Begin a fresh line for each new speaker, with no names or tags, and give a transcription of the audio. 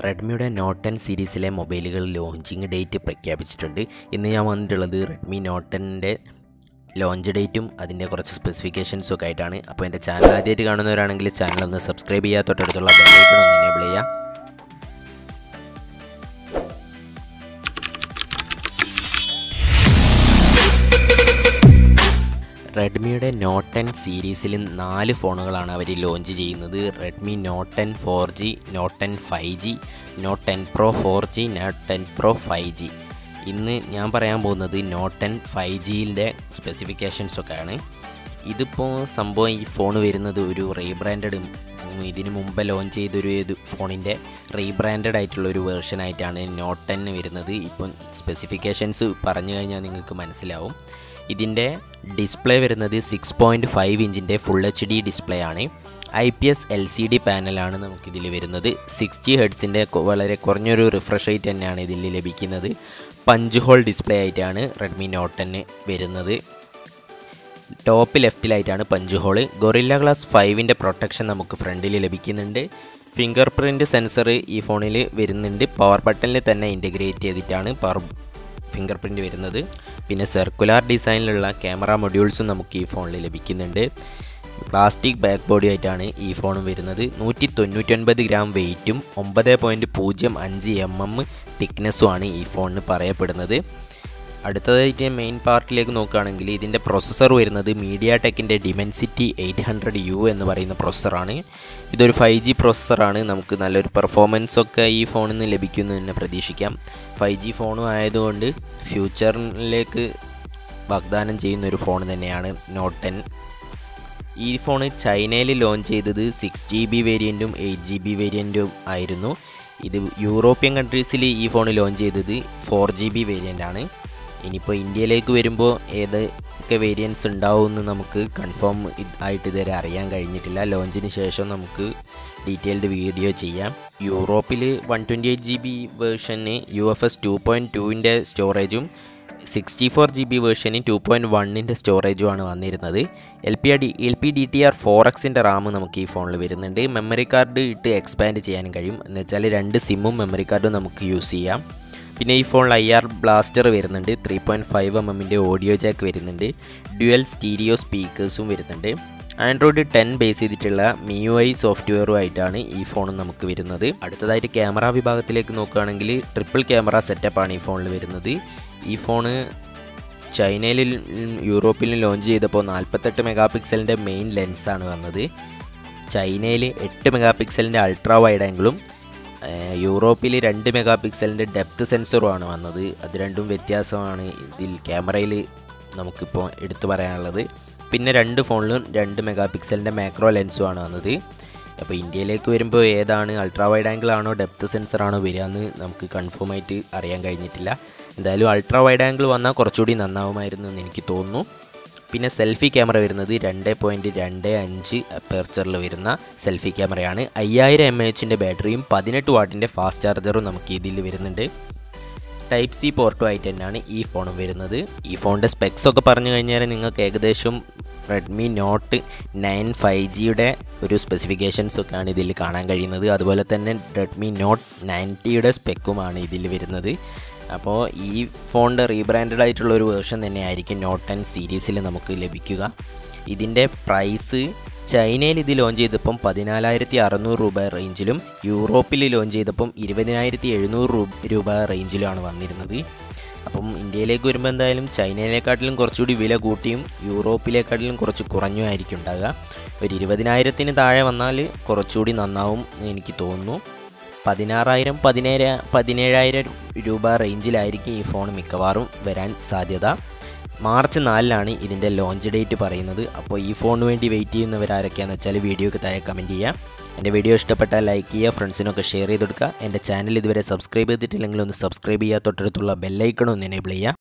റെഡ്മിയുടെ not ten സീരീസിലെ മൊബൈലുകൾ launching date പ്രഖ്യാപിച്ചിട്ടുണ്ട് ഇന്ന് ഞാൻ വന്നിട്ടുള്ളത് റെഡ്മി നോട്ട് ടെന്നിൻ്റെ ലോഞ്ച് ഡേറ്റും അതിൻ്റെ കുറച്ച് സ്പെസിഫിക്കേഷൻസും ഒക്കെ ആയിട്ടാണ് അപ്പോൾ എൻ്റെ ചാനൽ ആദ്യമായിട്ട് കാണുന്നവരാണെങ്കിൽ ചാനൽ ഒന്ന് സബ്സ്ക്രൈബ് ചെയ്യുക തൊട്ടടുത്തുള്ള ബെല്ലൈക്കൺ ഒന്ന് എനേബിൾ ചെയ്യുക റെഡ്മിയുടെ നോട്ട് ടെൻ സീരീസിൽ നാല് ഫോണുകളാണ് അവർ ലോഞ്ച് ചെയ്യുന്നത് Redmi note ten four G note ten five G note ten pro four G note ten pro five G ഇന്ന് ഞാൻ പറയാൻ പോകുന്നത് നോട്ട് ടെൻ ഫൈവ് ജിയിൻ്റെ സ്പെസിഫിക്കേഷൻസ് ഒക്കെയാണ് ഇതിപ്പോൾ സംഭവം ഈ ഫോൺ വരുന്നത് ഒരു റീബ്രാൻഡഡ് ഇതിന് മുമ്പ് ലോഞ്ച് ചെയ്തൊരു ഇത് ഫോണിൻ്റെ റീബ്രാൻഡഡ് ആയിട്ടുള്ള ഒരു വേർഷൻ ആയിട്ടാണ് നോട്ട് ടെൻ വരുന്നത് ഇപ്പം സ്പെസിഫിക്കേഷൻസ് പറഞ്ഞു കഴിഞ്ഞാൽ നിങ്ങൾക്ക് മനസ്സിലാവും ഇതിൻ്റെ ഡിസ്പ്ലേ വരുന്നത് സിക്സ് പോയിൻറ്റ് ഫൈവ് ഇഞ്ചിൻ്റെ ഫുൾ എച്ച് ഡി ഡിസ്പ്ലേ ആണ് I P S L C D പാനലാണ് നമുക്കിതിൽ വരുന്നത് സിക്സ്റ്റി ഹെഡ്സിൻ്റെ വളരെ കുറഞ്ഞൊരു റിഫ്രഷ് റേറ്റ് തന്നെയാണ് ഇതിൽ ലഭിക്കുന്നത് പഞ്ച് ഹോൾ ഡിസ്പ്ലേ ആയിട്ടാണ് റെഡ്മി നോട്ട് ടെന്ന് വരുന്നത് ടോപ്പ് ലെഫ്റ്റിലായിട്ടാണ് പഞ്ച് ഹോള് ഗൊറില്ല ഗ്ലാസ് ഫൈവിൻ്റെ പ്രൊട്ടക്ഷൻ നമുക്ക് ഫ്രണ്ടിൽ ലഭിക്കുന്നുണ്ട് ഫിംഗർ പ്രിൻറ്റ് സെൻസർ ഈ ഫോണിൽ വരുന്നുണ്ട് പവർ ബട്ടണിൽ തന്നെ ഇൻറ്റഗ്രേറ്റ് ചെയ്തിട്ടാണ് പവർ ഫിംഗർ പ്രിൻറ്റ് വരുന്നത് പിന്നെ സർക്കുലാർ ഡിസൈനിലുള്ള ക്യാമറ മൊഡ്യൂൾസും നമുക്ക് ഈ ഫോണിൽ ലഭിക്കുന്നുണ്ട് പ്ലാസ്റ്റിക് ബാക്ക് ബോഡി ആയിട്ടാണ് ഈ ഫോണും വരുന്നത് നൂറ്റി തൊണ്ണൂറ്റൊൻപത് ഗ്രാം വെയിറ്റും ഒമ്പത് പോയിൻറ്റ് പൂജ്യം അഞ്ച് എം എം തിക്നെസ്സുമാണ് ഈ ഫോണിന് പറയപ്പെടുന്നത് അടുത്തതായിട്ട് മെയിൻ പാർട്ടിലേക്ക് നോക്കുകയാണെങ്കിൽ ഇതിൻ്റെ പ്രൊസസ്സർ വരുന്നത് മീഡിയ ടെക്കിൻ്റെ ഡിമെൻസിറ്റി എയ്റ്റ് ഹൺഡ്രഡ് യു എന്ന് പറയുന്ന പ്രൊസസ്സറാണ് ഇതൊരു ഫൈവ് ജി പ്രൊസസ്സറാണ് നമുക്ക് നല്ലൊരു പെർഫോമൻസ് ഒക്കെ ഈ ഫോണിൽ നിന്ന് ലഭിക്കുമെന്ന് തന്നെ പ്രതീക്ഷിക്കാം ഫൈവ് ജി ഫോണും ആയതുകൊണ്ട് ഫ്യൂച്ചറിലേക്ക് വാഗ്ദാനം ചെയ്യുന്ന ഒരു ഫോൺ തന്നെയാണ് നോട്ട് ടെൻ ഈ ഫോൺ ചൈനയിൽ ലോഞ്ച് ചെയ്തത് സിക്സ് ജി ബി വേരിയൻറ്റും എയ്റ്റ് ജി ബി വേരിയൻറ്റും ആയിരുന്നു ഇത് യൂറോപ്യൻ കൺട്രീസിൽ ഈ ഫോൺ ലോഞ്ച് ചെയ്തത് ഫോർ ജി ബി വേരിയൻ്റ് ആണ് ഇനിയിപ്പോൾ ഇന്ത്യയിലേക്ക് വരുമ്പോൾ ഏതൊക്കെ വേരിയൻസ് ഉണ്ടാവുമെന്ന് നമുക്ക് കൺഫേം ആയിട്ട് ഇതുവരെ അറിയാൻ കഴിഞ്ഞിട്ടില്ല ലോഞ്ചിന് ശേഷം നമുക്ക് ഡീറ്റെയിൽഡ് വീഡിയോ ചെയ്യാം യൂറോപ്പിൽ one twenty eight G B വേർഷന് U F S two point ടുവിൻ്റെ സ്റ്റോറേജും സിക്സ്റ്റി ഫോർ ജി ബി വേർഷന് ടു പോയിൻറ്റ് വണ്ണിൻ്റെ സ്റ്റോറേജുമാണ് വന്നിരുന്നത് L P D L P D T R four എക്സിൻ്റെ റാം നമുക്ക് ഈ ഫോണിൽ വരുന്നുണ്ട് മെമ്മറി കാർഡ് ഇട്ട് എക്സ്പാൻഡ് ചെയ്യാനും കഴിയും എന്ന് വെച്ചാൽ രണ്ട് സിമ്മും മെമ്മറി കാർഡും നമുക്ക് യൂസ് ചെയ്യാം പിന്നെ ഈ ഫോണിൽ ഐ ആർ ബ്ലാസ്റ്റർ വരുന്നുണ്ട് ത്രീ പോയിൻറ്റ് ഫൈവ് എം എമ്മിൻ്റെ ഓഡിയോ ജാക്ക് വരുന്നുണ്ട് ഡ്യുവൽ സ്റ്റീരിയോ സ്പീക്കേഴ്സും വരുന്നുണ്ട് ആൻഡ്രോയിഡ് ടെൻ ബേസ് ചെയ്തിട്ടുള്ള മിയു ഐ സോഫ്റ്റ്വെയറും ആയിട്ടാണ് ഈ ഫോൺ നമുക്ക് വരുന്നത് അടുത്തതായിട്ട് ക്യാമറ വിഭാഗത്തിലേക്ക് നോക്കുകയാണെങ്കിൽ ട്രിപ്പിൾ ക്യാമറ സെറ്റപ്പാണ് ഈ ഫോണിൽ വരുന്നത് ഈ ഫോണ് ചൈനയിൽ യൂറോപ്പിലും ലോഞ്ച് ചെയ്തപ്പോൾ നാൽപ്പത്തെട്ട് മെഗാ പിക്സലിൻ്റെ മെയിൻ ലെൻസാണ് വന്നത് ചൈനയിൽ എട്ട് മെഗാ പിക്സലിൻ്റെ അൾട്രാ വൈഡ് ആംഗിളും യൂറോപ്പിൽ രണ്ട് മെഗാ പിക്സലിൻ്റെ ഡെപ്ത് സെൻസറുമാണ് വന്നത് അത് രണ്ടും വ്യത്യാസമാണ് ഇതിൽ ക്യാമറയിൽ നമുക്കിപ്പോൾ എടുത്തു പറയാനുള്ളത് പിന്നെ രണ്ട് ഫോണിലും രണ്ട് മെഗാ പിക്സലിൻ്റെ മാക്രോ ലെൻസുമാണ് വന്നത് അപ്പോൾ ഇന്ത്യയിലേക്ക് വരുമ്പോൾ ഏതാണ് അൾട്രാ വൈഡ് ആംഗിൾ ആണോ ഡെപ്ത് സെൻസർ ആണോ വരിക എന്ന് നമുക്ക് കൺഫേം ആയിട്ട് അറിയാൻ കഴിഞ്ഞിട്ടില്ല എന്തായാലും അൾട്രാ വൈഡ് ആംഗിൾ വന്നാൽ കുറച്ചുകൂടി നന്നാവുമായിരുന്നു എന്ന് എനിക്ക് തോന്നുന്നു പിന്നെ സെൽഫി ക്യാമറ വരുന്നത് രണ്ട് പോയിൻറ്റ് രണ്ട് അഞ്ച് അപ്പേർച്ചറിൽ വരുന്ന സെൽഫി ക്യാമറയാണ് അയ്യായിരം എം എച്ചിൻ്റെ ബാറ്ററിയും പതിനെട്ട് വാട്ടിൻ്റെ ഫാസ്റ്റ് ചാർജറും നമുക്ക് ഇതിൽ വരുന്നുണ്ട് ടൈപ്പ് സി പോർട്ടും ആയിട്ട് തന്നെയാണ് ഈ ഫോണും വരുന്നത് ഈ ഫോണിൻ്റെ സ്പെക്സ് ഒക്കെ പറഞ്ഞു കഴിഞ്ഞാൽ നിങ്ങൾക്ക് ഏകദേശം റെഡ്മി നോട്ട് നയൻ ഫൈവ് ജിയുടെ ഒരു സ്പെസിഫിക്കേഷൻസ് ഒക്കെയാണ് ഇതിൽ കാണാൻ കഴിയുന്നത് അതുപോലെ തന്നെ റെഡ്മി നോട്ട് നയൻറ്റിയുടെ സ്പെക്കുമാണ് ഇതിൽ വരുന്നത് അപ്പോൾ ഈ ഫോണിൻ്റെ റീബ്രാൻഡഡ് ആയിട്ടുള്ള ഒരു വേർഷൻ തന്നെയായിരിക്കും നോട്ട് ടെൻ സീരീസിൽ നമുക്ക് ലഭിക്കുക ഇതിൻ്റെ പ്രൈസ് ചൈനയിൽ ഇത് ലോഞ്ച് ചെയ്തപ്പം പതിനാലായിരത്തി അറുന്നൂറ് രൂപ റേഞ്ചിലും യൂറോപ്പിൽ ലോഞ്ച് ചെയ്തപ്പം ഇരുപതിനായിരത്തി എഴുന്നൂറ് രൂപ റേഞ്ചിലുമാണ് വന്നിരുന്നത് അപ്പം ഇന്ത്യയിലേക്ക് വരുമ്പോൾ എന്തായാലും ചൈനയിലേക്കാട്ടിലും കുറച്ചുകൂടി വില കൂട്ടിയും യൂറോപ്പിലേക്കാട്ടിലും കുറച്ച് കുറഞ്ഞും ആയിരിക്കും ഉണ്ടാകുക ഒരു ഇരുപതിനായിരത്തിന് താഴെ വന്നാൽ കുറച്ചുകൂടി നന്നാവും എന്ന് എനിക്ക് തോന്നുന്നു പതിനാറായിരം പതിനേഴ് പതിനേഴായിരം രൂപ റേഞ്ചിലായിരിക്കും ഈ ഫോൺ മിക്കവാറും വരാൻ സാധ്യത മാർച്ച് നാലിലാണ് ഇതിൻ്റെ ലോഞ്ച് ഡേറ്റ് പറയുന്നത് അപ്പോൾ ഈ ഫോണിന് വേണ്ടി വെയിറ്റ് ചെയ്യുന്നവരാരൊക്കെയാണെന്ന് വെച്ചാൽ വീഡിയോക്ക് താഴെ കമൻറ്റ് ചെയ്യുക എൻ്റെ വീഡിയോ ഇഷ്ടപ്പെട്ടാൽ ലൈക്ക് ചെയ്യുക ഫ്രണ്ട്സിനൊക്കെ ഷെയർ ചെയ്ത് കൊടുക്കുക എൻ്റെ ചാനൽ ഇതുവരെ സബ്സ്ക്രൈബ് ചെയ്തിട്ടില്ലെങ്കിൽ ഒന്ന് സബ്സ്ക്രൈബ് ചെയ്യുക തൊട്ടടുത്തുള്ള ബെല്ലൈക്കണം ഒന്ന് എനേബിൾ ചെയ്യുക